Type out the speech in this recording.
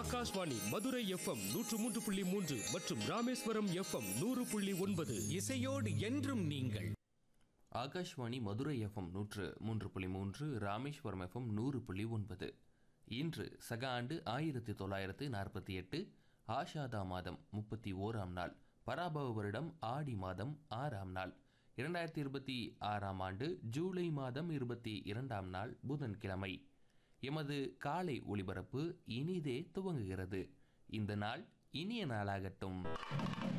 Akashvani Madurai FM நூற்று மூன்று புள்ளி மூன்று மற்றும் ராமேஸ்வரம் எஃப்எம் நூறு புள்ளி ஒன்பது இசையோடு என்றும் நீங்கள் ஆகாஷ்வாணி மதுரை எஃப்எம் நூற்று மூன்று புள்ளி மூன்று ராமேஸ்வரம் எஃப்எம் நூறு புள்ளி ஒன்பது இன்று சக ஆண்டு ஆயிரத்தி தொள்ளாயிரத்து நாற்பத்தி எட்டு ஆஷாதா மாதம் முப்பத்தி ஓராம் நாள் பராபவ வருடம் ஆடி மாதம் ஆறாம் நாள் இரண்டாயிரத்தி இருபத்தி ஆறாம் ஆண்டு ஜூலை மாதம் இருபத்தி இரண்டாம் நாள் புதன்கிழமை எமது காலை ஒளிபரப்பு இனிதே துவங்குகிறது இந்த நாள் இனிய நாளாகட்டும்